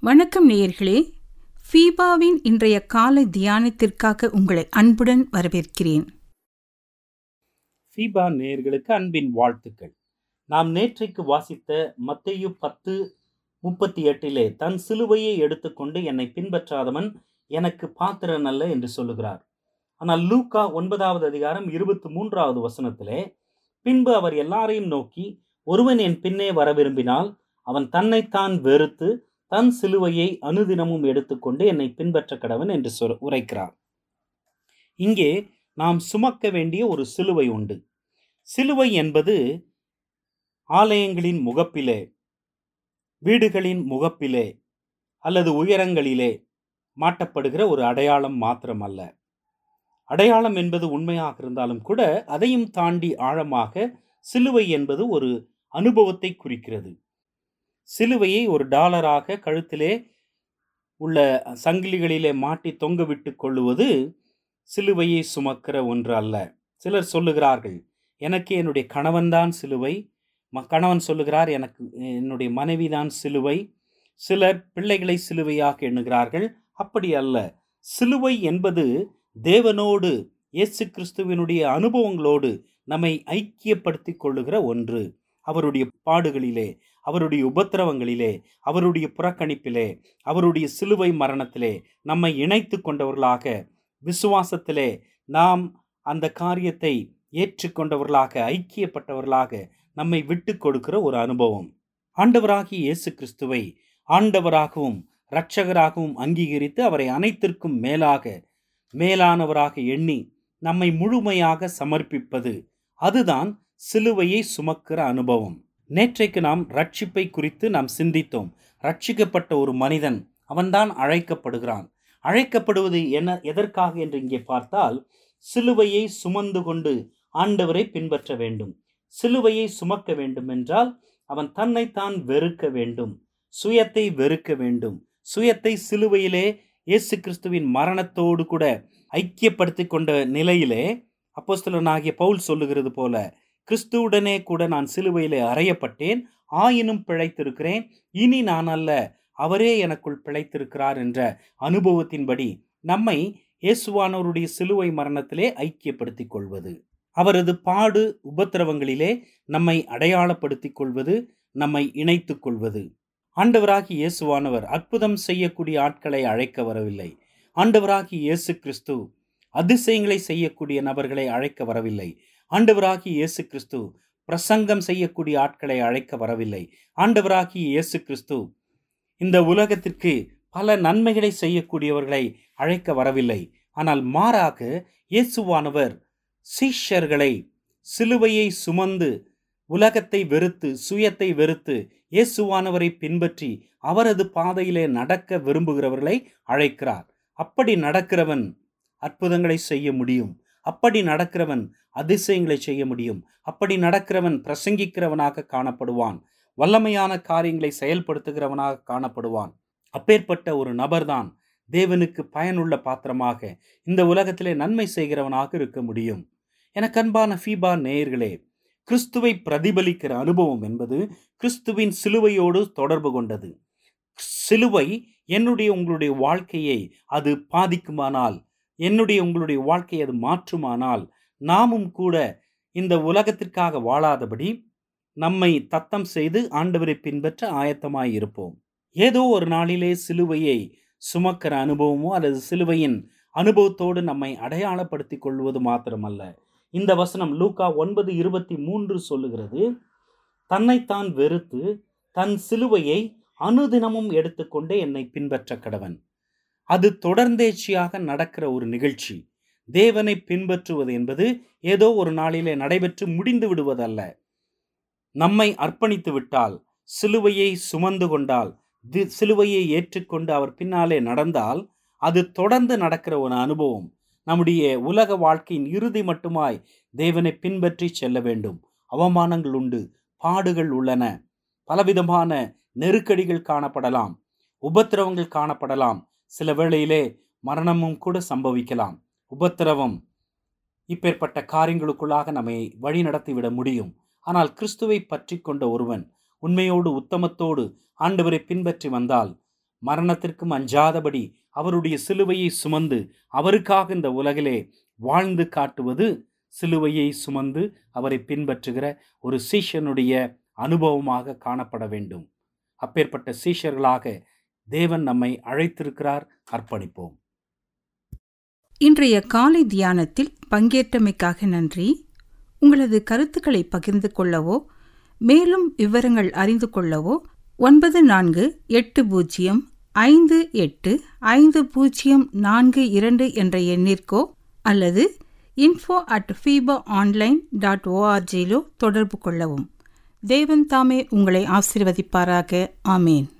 வணக்கம் நேயர்களே ஃபீபாவின் இன்றைய காலை தியானத்திற்காக உங்களை அன்புடன் வரவேற்கிறேன் ஃபீபா நேயர்களுக்கு அன்பின் வாழ்த்துக்கள் நாம் நேற்றைக்கு வாசித்த மத்தேயு பத்து முப்பத்தி எட்டிலே தன் சிலுவையை எடுத்துக்கொண்டு என்னை பின்பற்றாதவன் எனக்கு பாத்திரன் அல்ல என்று சொல்லுகிறார் ஆனால் லூக்கா ஒன்பதாவது அதிகாரம் இருபத்தி மூன்றாவது வசனத்திலே பின்பு அவர் எல்லாரையும் நோக்கி ஒருவன் என் பின்னே வர விரும்பினால் அவன் தன்னைத்தான் வெறுத்து தன் சிலுவையை அனுதினமும் எடுத்துக்கொண்டு என்னை பின்பற்ற கடவன் என்று சொல் உரைக்கிறார் இங்கே நாம் சுமக்க வேண்டிய ஒரு சிலுவை உண்டு சிலுவை என்பது ஆலயங்களின் முகப்பிலே வீடுகளின் முகப்பிலே அல்லது உயரங்களிலே மாட்டப்படுகிற ஒரு அடையாளம் மாத்திரமல்ல அடையாளம் என்பது உண்மையாக இருந்தாலும் கூட அதையும் தாண்டி ஆழமாக சிலுவை என்பது ஒரு அனுபவத்தை குறிக்கிறது சிலுவையை ஒரு டாலராக கழுத்திலே உள்ள சங்கிலிகளிலே மாட்டி தொங்க விட்டு கொள்ளுவது சிலுவையை சுமக்கிற ஒன்று அல்ல சிலர் சொல்லுகிறார்கள் எனக்கு என்னுடைய கணவன்தான் சிலுவை ம- கணவன் சொல்லுகிறார் எனக்கு என்னுடைய மனைவிதான் சிலுவை சிலர் பிள்ளைகளை சிலுவையாக எண்ணுகிறார்கள் அப்படி அல்ல சிலுவை என்பது தேவனோடு இயேசு கிறிஸ்துவினுடைய அனுபவங்களோடு நம்மை ஐக்கியப்படுத்திக் கொள்ளுகிற ஒன்று அவருடைய பாடுகளிலே அவருடைய உபத்திரவங்களிலே அவருடைய புறக்கணிப்பிலே அவருடைய சிலுவை மரணத்திலே நம்மை இணைத்து கொண்டவர்களாக விசுவாசத்திலே நாம் அந்த காரியத்தை ஏற்றுக்கொண்டவர்களாக ஐக்கியப்பட்டவர்களாக நம்மை விட்டு கொடுக்கிற ஒரு அனுபவம் ஆண்டவராகிய இயேசு கிறிஸ்துவை ஆண்டவராகவும் இரட்சகராகவும் அங்கீகரித்து அவரை அனைத்திற்கும் மேலாக மேலானவராக எண்ணி நம்மை முழுமையாக சமர்ப்பிப்பது அதுதான் சிலுவையை சுமக்கிற அனுபவம் நேற்றைக்கு நாம் ரட்சிப்பை குறித்து நாம் சிந்தித்தோம் ரட்சிக்கப்பட்ட ஒரு மனிதன் அவன்தான் அழைக்கப்படுகிறான் அழைக்கப்படுவது என்ன எதற்காக என்று இங்கே பார்த்தால் சிலுவையை சுமந்து கொண்டு ஆண்டவரை பின்பற்ற வேண்டும் சிலுவையை சுமக்க வேண்டும் என்றால் அவன் தன்னைத்தான் வெறுக்க வேண்டும் சுயத்தை வெறுக்க வேண்டும் சுயத்தை சிலுவையிலே இயேசு கிறிஸ்துவின் மரணத்தோடு கூட ஐக்கியப்படுத்திக் கொண்ட நிலையிலே அப்போஸ்தலனாகிய பவுல் சொல்லுகிறது போல கிறிஸ்துவுடனே கூட நான் சிலுவையிலே அறையப்பட்டேன் ஆயினும் பிழைத்திருக்கிறேன் இனி நான் அல்ல அவரே எனக்குள் பிழைத்திருக்கிறார் என்ற அனுபவத்தின்படி நம்மை இயேசுவானவருடைய சிலுவை மரணத்திலே ஐக்கியப்படுத்திக் கொள்வது அவரது பாடு உபத்திரவங்களிலே நம்மை அடையாளப்படுத்திக் கொள்வது நம்மை இணைத்துக் கொள்வது ஆண்டவராகி இயேசுவானவர் அற்புதம் செய்யக்கூடிய ஆட்களை அழைக்க வரவில்லை ஆண்டவராகி இயேசு கிறிஸ்து அதிசயங்களை செய்யக்கூடிய நபர்களை அழைக்க வரவில்லை ஆண்டவராகி இயேசு கிறிஸ்து பிரசங்கம் செய்யக்கூடிய ஆட்களை அழைக்க வரவில்லை ஆண்டவராகி இயேசு கிறிஸ்து இந்த உலகத்திற்கு பல நன்மைகளை செய்யக்கூடியவர்களை அழைக்க வரவில்லை ஆனால் மாறாக இயேசுவானவர் சீஷர்களை சிலுவையை சுமந்து உலகத்தை வெறுத்து சுயத்தை வெறுத்து இயேசுவானவரை பின்பற்றி அவரது பாதையிலே நடக்க விரும்புகிறவர்களை அழைக்கிறார் அப்படி நடக்கிறவன் அற்புதங்களை செய்ய முடியும் அப்படி நடக்கிறவன் அதிசயங்களை செய்ய முடியும் அப்படி நடக்கிறவன் பிரசங்கிக்கிறவனாக காணப்படுவான் வல்லமையான காரியங்களை செயல்படுத்துகிறவனாக காணப்படுவான் அப்பேற்பட்ட ஒரு நபர்தான் தேவனுக்கு பயனுள்ள பாத்திரமாக இந்த உலகத்திலே நன்மை செய்கிறவனாக இருக்க முடியும் எனக்கு அன்பான ஃபீபா நேயர்களே கிறிஸ்துவை பிரதிபலிக்கிற அனுபவம் என்பது கிறிஸ்துவின் சிலுவையோடு தொடர்பு கொண்டது சிலுவை என்னுடைய உங்களுடைய வாழ்க்கையை அது பாதிக்குமானால் என்னுடைய உங்களுடைய வாழ்க்கையை அது மாற்றுமானால் நாமும் கூட இந்த உலகத்திற்காக வாழாதபடி நம்மை தத்தம் செய்து ஆண்டவரை பின்பற்ற ஆயத்தமாய் இருப்போம் ஏதோ ஒரு நாளிலே சிலுவையை சுமக்கிற அனுபவமோ அல்லது சிலுவையின் அனுபவத்தோடு நம்மை அடையாளப்படுத்திக் கொள்வது மாத்திரமல்ல இந்த வசனம் லூக்கா ஒன்பது இருபத்தி மூன்று சொல்லுகிறது தன்னைத்தான் வெறுத்து தன் சிலுவையை அனுதினமும் எடுத்துக்கொண்டே என்னை பின்பற்ற கடவன் அது தொடர்ந்தேச்சியாக நடக்கிற ஒரு நிகழ்ச்சி தேவனை பின்பற்றுவது என்பது ஏதோ ஒரு நாளிலே நடைபெற்று முடிந்து விடுவதல்ல நம்மை அர்ப்பணித்து விட்டால் சிலுவையை சுமந்து கொண்டால் தி- சிலுவையை ஏற்றுக்கொண்டு அவர் பின்னாலே நடந்தால் அது தொடர்ந்து நடக்கிற ஒரு அனுபவம் நம்முடைய உலக வாழ்க்கையின் இறுதி மட்டுமாய் தேவனை பின்பற்றி செல்ல வேண்டும் அவமானங்கள் உண்டு பாடுகள் உள்ளன பலவிதமான நெருக்கடிகள் காணப்படலாம் உபத்திரவங்கள் காணப்படலாம் சில வேளையிலே மரணமும் கூட சம்பவிக்கலாம் உபத்திரவம் இப்பேற்பட்ட காரியங்களுக்குள்ளாக நம்மை வழி நடத்திவிட முடியும் ஆனால் கிறிஸ்துவை பற்றி கொண்ட ஒருவன் உண்மையோடு உத்தமத்தோடு ஆண்டவரை பின்பற்றி வந்தால் மரணத்திற்கும் அஞ்சாதபடி அவருடைய சிலுவையை சுமந்து அவருக்காக இந்த உலகிலே வாழ்ந்து காட்டுவது சிலுவையை சுமந்து அவரை பின்பற்றுகிற ஒரு சீஷனுடைய அனுபவமாக காணப்பட வேண்டும் அப்பேற்பட்ட சீஷர்களாக தேவன் நம்மை அழைத்திருக்கிறார் அர்ப்பணிப்போம் இன்றைய காலை தியானத்தில் பங்கேற்றமைக்காக நன்றி உங்களது கருத்துக்களை பகிர்ந்து கொள்ளவோ மேலும் விவரங்கள் அறிந்து கொள்ளவோ ஒன்பது நான்கு எட்டு பூஜ்ஜியம் ஐந்து எட்டு ஐந்து பூஜ்ஜியம் நான்கு இரண்டு என்ற எண்ணிற்கோ அல்லது info at FIFA online dot ஓஆர்ஜியிலோ தொடர்பு கொள்ளவும் தேவன் தாமே உங்களை ஆசீர்வதிப்பாராக ஆமேன்